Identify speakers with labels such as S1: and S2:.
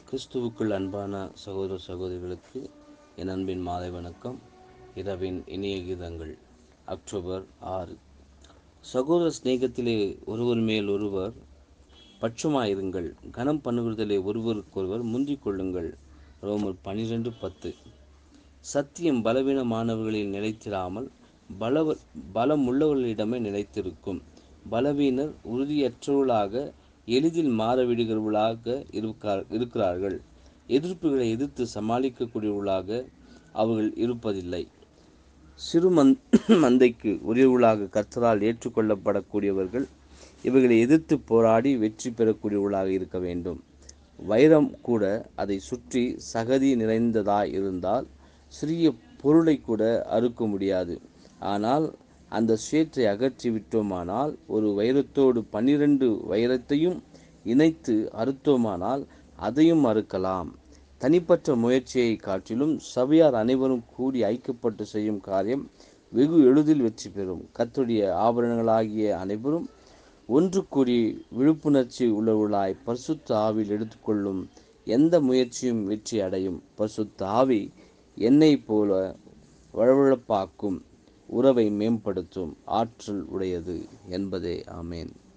S1: கிறிஸ்துவுக்குள் அன்பான சகோதர சகோதரிகளுக்கு என் அன்பின் மாலை வணக்கம் இரவின் இனிய கீதங்கள் அக்டோபர் ஆறு சகோதர சிநேகத்திலே ஒருவர் மேல் ஒருவர் பட்சமாயிருங்கள் கனம் பண்ணுகிறதிலே ஒருவருக்கொருவர் முந்திக் கொள்ளுங்கள் ரோமர் பனிரெண்டு பத்து சத்தியம் பலவீனமானவர்களில் நிலைத்திராமல் பலவ பலமுள்ளவர்களிடமே நிலைத்திருக்கும் பலவீனர் உறுதியற்றவர்களாக எளிதில் மாறவிடுகிறவர்களாக இருக்கார் இருக்கிறார்கள் எதிர்ப்புகளை எதிர்த்து சமாளிக்கக்கூடியவர்களாக அவர்கள் இருப்பதில்லை சிறு மந் மந்தைக்கு உரியவர்களாக கர்த்தரால் ஏற்றுக்கொள்ளப்படக்கூடியவர்கள் இவைகளை எதிர்த்து போராடி வெற்றி பெறக்கூடியவர்களாக இருக்க வேண்டும் வைரம் கூட அதை சுற்றி சகதி நிறைந்ததாய் இருந்தால் சிறிய பொருளை கூட அறுக்க முடியாது ஆனால் அந்த சேற்றை அகற்றி விட்டோமானால் ஒரு வைரத்தோடு பன்னிரண்டு வைரத்தையும் இணைத்து அறுத்தோமானால் அதையும் அறுக்கலாம் தனிப்பட்ட முயற்சியை காட்டிலும் சபையார் அனைவரும் கூடி ஐக்கப்பட்டு செய்யும் காரியம் வெகு எளிதில் வெற்றி பெறும் கத்துடைய ஆபரணங்களாகிய அனைவரும் ஒன்று கூடி விழிப்புணர்ச்சி உள்ளவர்களாய் பரிசுத்த ஆவில் எடுத்துக்கொள்ளும் எந்த முயற்சியும் வெற்றி அடையும் பரிசுத்த ஆவி எண்ணெய் போல வழவழப்பாக்கும் உறவை மேம்படுத்தும் ஆற்றல் உடையது என்பதே ஆமேன்